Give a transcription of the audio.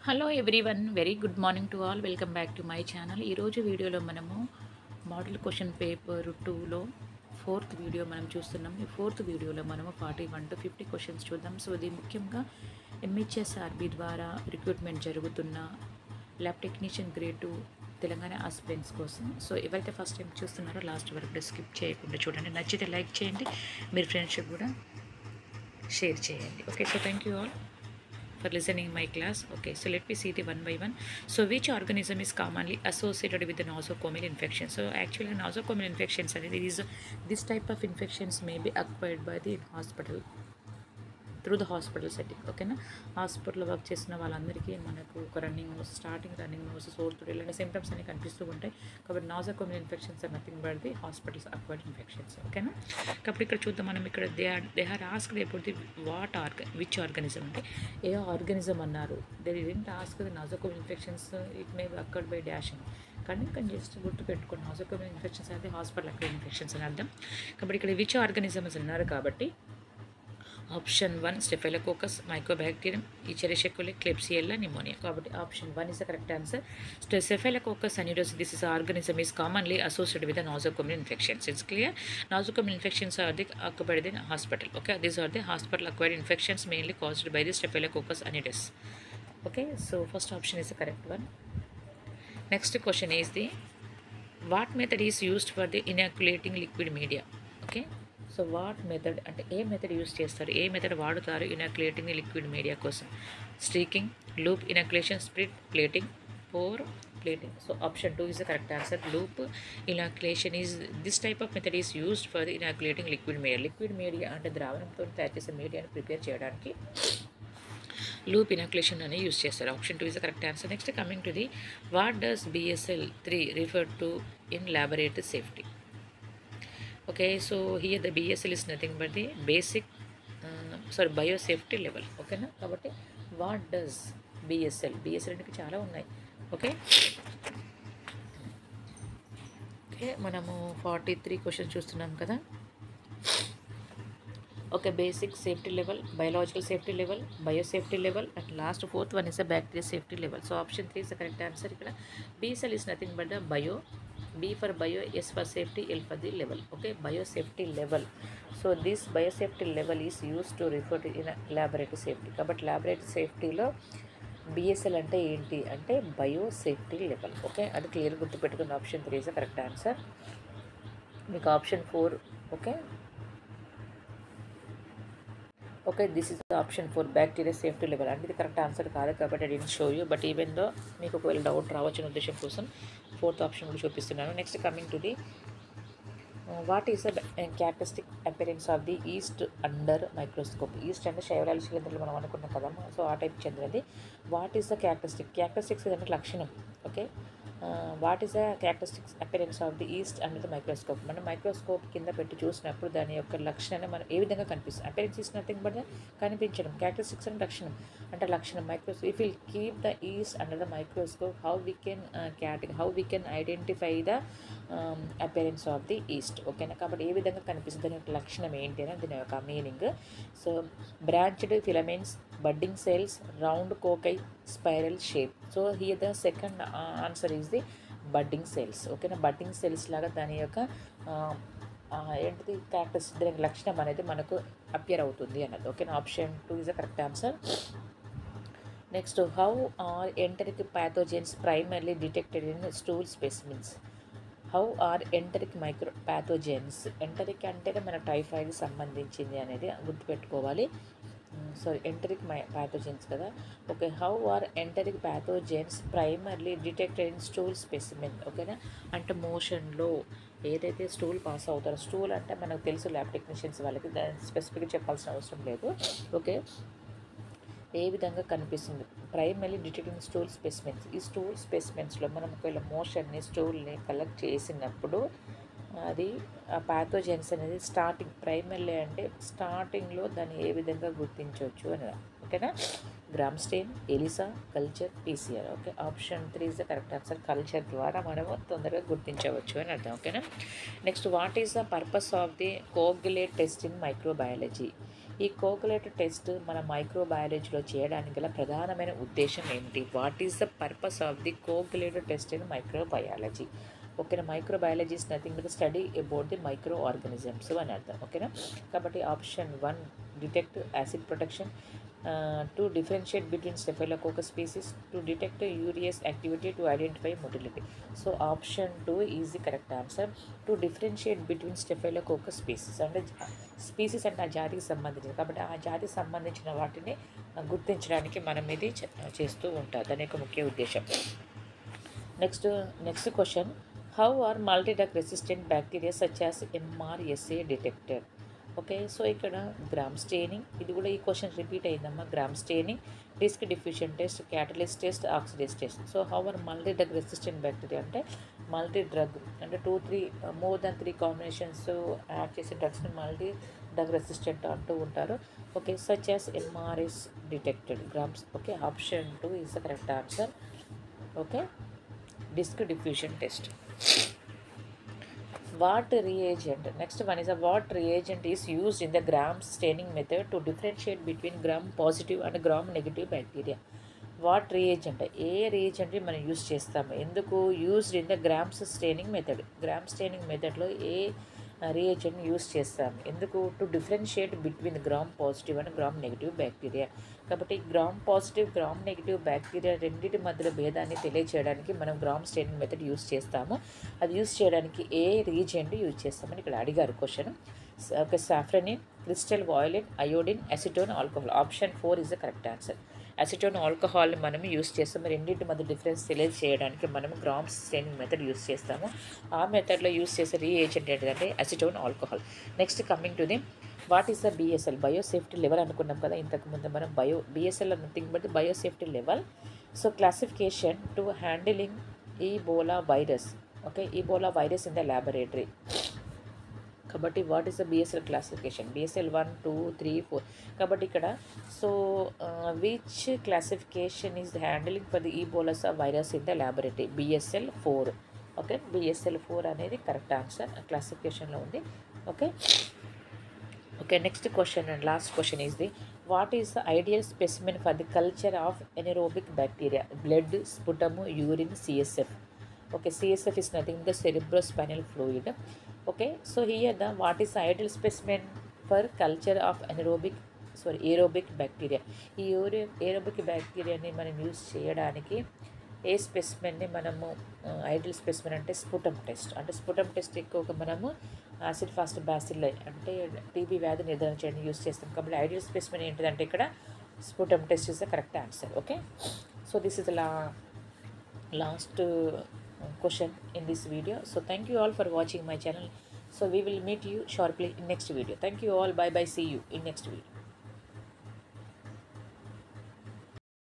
Hello everyone very good morning to all welcome back to my channel ఈరోజు వీడియోలో మనము model question paper టూలో fourth video మనం చూస్తున్నాం ఈ ఫోర్త్ వీడియోలో మనము forty one to fifty questions చూద్దాం సో ఇది ముఖ్యంగా ఎంహెచ్ఎస్ఆర్బి ద్వారా రిక్రూట్మెంట్ జరుగుతున్న lab technician grade two Telangana aspirants కోసం సో ఎవరైతే ఫస్ట్ టైం చూస్తున్నారో లాస్ట్ వరకు స్కిప్ చేయకుండా చూడండి నచ్చితే లైక్ చేయండి మీరు ఫ్రెండ్షిప్ కూడా షేర్ చేయండి okay so thank you all for listening my class okay so let me see the one by one so which organism is commonly associated with the nosocomial infection so actually nosocomial infections and it is this type of infections may be acquired by the hospital through the hospital setting ఓకేనా హాస్పిటల్లో work చేసిన వాళ్ళందరికీ మనకు ఒక running nose starting running nose సోర్తుడు ఇలాంటి symptoms అనేవి కనిపిస్తూ ఉంటాయి కాబట్టి nosocomial infections are nothing but the hospitals acquired infections ఓకేనా కాబట్టి ఇక్కడ చూద్దాం మనం ఇక్కడ they are they are asked about the what orga which organism అంటే ఏ ఆర్గనిజం అన్నారు they didn't ask the nosocomial infections it may occurred by dashing కానీ కానీ జస్ట్ గుర్తు పెట్టుకోండి నాజోకోమిల్ ఇన్ఫెక్షన్స్ అనేది హాస్పిటల్ అక్వైర్డ్ ఇన్ఫెక్షన్స్ అని అర్థం కాబట్టి ఇక్కడ విచ్ ఆర్గనిజమ్స్ అన్నారు కాబట్టి option one స్టెఫెలకోకస్ mycobacterium ఈచరిషెకులి Klebsiella pneumonia కాబట్టి option one is the correct answer స్టెఫెలకోకస్ అనిడోస్ this is organism is commonly associated with నాజోకోమిల్ infections it's clear నాజోకోమిల్ infections are the acquired in hospital okay these are the hospital acquired infections mainly caused by the స్టెఫెలకోకస్ అనిడస్ okay so first option is the correct one next question is the what method is used for the inoculating liquid media okay so what method అంటే ఏ method use చేస్తారు ఏ method వాడుతారు ఇనాక్యులేటింగ్ liquid media కోసం streaking loop inoculation spread plating pour plating so option two is the correct answer loop inoculation is this type of method is used for inoculating liquid media liquid media అంటే ద్రావణంతో తయారు చేసే మీడియాని prepare చేయడానికి loop inoculation అని use చేస్తారు option two is the correct answer next coming to the what does BSL three refer to in laboratory safety okay so here the BSL is nothing but the basic sorry bio safety level ఓకేనా కాబట్టి what does BSL BSL అంటే చాలా ఉన్నాయి okay okay మనము forty three questions చూస్తున్నాం కదా okay basic safety level biological safety level bio safety level and last fourth one is the bacteria safety level so option three is the correct answer ఇక్కడ BSL is nothing but the bio B for bio, S for safety, L for the level. Okay, biosafety level. So this biosafety level is used to refer to in a laboratory safety. కాబట్టి laboratory సేఫ్టీలో BSL అంటే ఏంటి అంటే bio safety level okay అది clear గుర్తుపెట్టుకున్న option three is correct answer మీకు option four okay okay this is the option for bacteria safety level అంటే ఇది కరెక్ట్ ఆన్సర్ కాదు కాబట్టి I didn't show you but even though మీకు ఒకవేళ doubt రావచ్చిన ఉద్దేశం కోసం ఫోర్త్ ఆప్షన్ కూడా చూపిస్తున్నాను next coming to the what is the characteristic appearance of the yeast under microscope yeast అంటే శైవరాల శిలంధ్రులు మనం అనుకున్నాం కదా సో ఆ టైప్ చెందినది what is the characteristic characteristics అంటే లక్షణం okay what is the characteristics appearance of the yeast under the microscope మనం మైక్రోస్కోప్ కింద పెట్టి చూసినప్పుడు దాని యొక్క లక్షణాన్ని మనం ఏ విధంగా కనిపిస్తుంది అపిరెన్స్ ఈస్ నథింగ్ బట్ కనిపించడం క్యారెక్టరిస్టిక్స్ అంటే లక్షణం అంటే లక్షణం micros if will keep the yeast under the microscope how we can categ how we can identify the appearance of the yeast ఓకేనా కాబట్టి ఏ విధంగా కనిపిస్తుంది దాని యొక్క లక్షణం ఏంటి అని దీని యొక్క meaning so branched filaments budding cells round cocci spiral shape so here the second answer is the budding cells ఓకేనా బడ్డింగ్ సెల్స్ లాగా దాని యొక్క ఏంటిది క్యారెక్టర్స్ దాని లక్షణం అనేది మనకు అపియర్ అవుతుంది అన్నది ఓకేనా option two is the correct answer next how are enteric pathogens primarily detected in stool specimens how are enteric micro pathogens enteric అంటేనే మన టైఫాయిడ్ సంబంధించింది అనేది గుర్తుపెట్టుకోవాలి సో ఎంటరిక్ మై ప్యాథోజెన్స్ కదా okay how are enteric pathogens primarily detected in stool specimen ఓకేనా అంటే మోషన్లో ఏదైతే స్టూల్ పాస్ అవుతారో స్టూల్ అంటే మనకు తెలుసు ల్యాబ్ టెక్నీషియన్స్ వాళ్ళకి దాని స్పెసిఫిక్గా చెప్పాల్సిన అవసరం లేదు ఓకే ఏ విధంగా కనిపిస్తుంది ప్రైమరీ డిటెక్టింగ్ స్టూల్ స్పెసిమెన్స్ ఈ స్టూల్ స్పెసిమెన్స్లో మనం ఒకవేళ మోషన్ని స్టూల్ని కలెక్ట్ చేసినప్పుడు అది ఆ ప్యాథోజెన్స్ అనేది స్టార్టింగ్ ప్రైమరీ అంటే స్టార్టింగ్లో దాన్ని ఏ విధంగా గుర్తించవచ్చు అని ఓకేనా gram stain ELISA culture PCR okay option three is the correct answer culture ద్వారా మనము తొందరగా గుర్తించవచ్చు అని అర్థం ఓకేనా next what is the purpose of the coagulate test in microbiology ఈ కోకులేట్ టెస్ట్ మన మైక్రోబయాలజీలో చేయడానికి గల ప్రధానమైన ఉద్దేశం ఏమిటి what is the purpose of the coagulate test in microbiology ఓకేనా microbiology is nothing but study about the micro organisms అని అర్థం ఓకేనా కాబట్టి option one detect acid protection to differentiate between staphylococcus species to detect urease activity to identify motility so option two is the correct answer to differentiate between staphylococcus species అంటే species అంటే ఆ జాతికి సంబంధించింది కాబట్టి ఆ జాతికి సంబంధించిన వాటిని గుర్తించడానికి మనం ఇది చే- చేస్తూ ఉంటాం దాని యొక్క ముఖ్య ఉద్దేశం next next question how are multidrug resistant bacteria such as MRSA detected okay so ఇక్కడ గ్రామ్ స్టెయినింగ్ ఇది కూడా ఈ క్వశ్చన్ రిపీట్ అయిందమ్మా gram staining disc diffusion test catalyst test oxidase test so how are multi drug resistant bacteria అంటే multi drug అంటే two three more than three combinations add చేసే డ్రగ్స్ని multi drug resistant అంటూ ఉంటారు okay such as MRS detected grams okay option two is the correct answer okay disc diffusion test what reagent next one is a what reagent is used in the gram staining method to differentiate between gram positive and gram negative bacteria what reagent ఏ reagent మనం use చేస్తాము ఎందుకు used in the grams staining method gram staining మెథడ్లో ఏ reagent use చేస్తాం ఎందుకు to differentiate between gram positive and gram negative bacteria కాబట్టి gram positive gram negative bacteria రెండింటి మధ్యలో భేదాన్ని తెలియచేయడానికి మనం గ్రామ్ స్టెయినింగ్ మెథడ్ యూస్ చేస్తాము అది యూస్ చేయడానికి ఏ రీజెంట్ యూజ్ చేస్తామని ఇక్కడ అడిగారు question okay safranin crystal violet iodine acetone alcohol option four is the correct answer acetone alcohol మనం యూస్ చేస్తాం రెండింటి మధ్య డిఫరెన్స్ తెలియజేయడానికి మనం గ్రామ్స్ స్టెయినింగ్ మెథడ్ యూస్ చేస్తాము ఆ మెథడ్లో యూస్ చేసే రీఏజెంట్ ఏంటంటే acetone alcohol next coming to the what is the BSL bio safety level అనుకున్నాం కదా ఇంతకుముందు మనం bio BSL nothing but bio safety level so classification to handling Ebola virus okay Ebola virus in the laboratory కాబట్టి what is the BSL classification BSL one two three four కాబట్టి ఇక్కడ so which classification is handling for the Ebola virus in the laboratory BSL four okay BSL four అనేది correct answer క్లాసిఫికేషన్లో ఉంది okay okay next question and last question is the what is the ideal specimen for the culture of anaerobic bacteria blood sputum urine CSF okay csf is nothing but the cerebrospinal fluid okay so here the what is the ideal specimen for culture of anaerobic sorry aerobic bacteria ఈ aero aerobic బ్యాక్టీరియాని మనం use చేయడానికి ఏ స్పెసిమెన్ని మనము ideal specimen అంటే స్ఫుటం test అంటే స్ఫుటం test ఎక్కువగా మనము acid fast బ్యాసిల్లై అంటే TB వ్యాధి నిర్ధారణ చేయడానికి యూస్ చేస్తాం కాబట్టి ఐడియల్ స్పెసిమెన్ ఏంటిదంటే ఇక్కడ sputum test is the correct answer okay so this is la last uh, question in this video so thank you all for watching my channel so we will meet you shortly in next video thank you all bye bye see you in next video